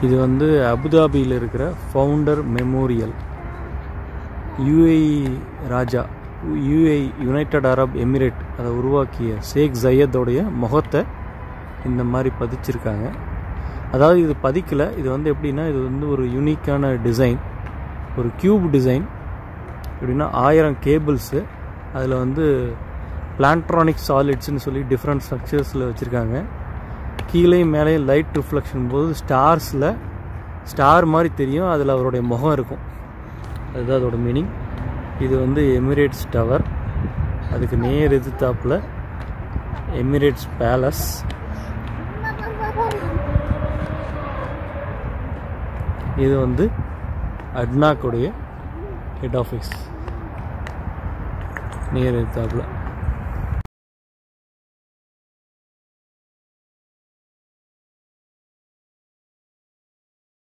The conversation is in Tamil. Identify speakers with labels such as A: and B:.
A: இது வந்து அபுதாபியில் இருக்கிற ஃபவுண்டர் மெமோரியல் யுஏஇ ராஜா யுஏஇ யுனைடெட் அரப் எமிரேட் அதை உருவாக்கிய ஷேக் ஜயத்தோடைய முகத்தை இந்த மாதிரி பதிச்சிருக்காங்க அதாவது இது பதிக்கலை இது வந்து எப்படின்னா இது வந்து ஒரு யூனிக்கான டிசைன் ஒரு கியூப் டிசைன் எப்படின்னா ஆயிரம் கேபிள்ஸு அதில் வந்து பிளான்ட்ரானிக் சாலிட்ஸ்னு சொல்லி டிஃப்ரெண்ட் ஸ்ட்ரக்சர்ஸில் வச்சுருக்காங்க கீழேயும் மேலேயும் லைட் ரிஃப்ளெக்ஷன் போது ஸ்டார்ஸில் ஸ்டார் மாதிரி தெரியும் அதில் அவருடைய முகம் இருக்கும் அதுதான் அதோட மீனிங் இது வந்து எமிரேட்ஸ் டவர் அதுக்கு நேர் எதிர்த்தாப்பில் எமிரேட்ஸ் பேலஸ் இது வந்து அட்னாக்குடைய ஹெட் ஆஃபீஸ் நேர் எதிர்த்தாப்பில்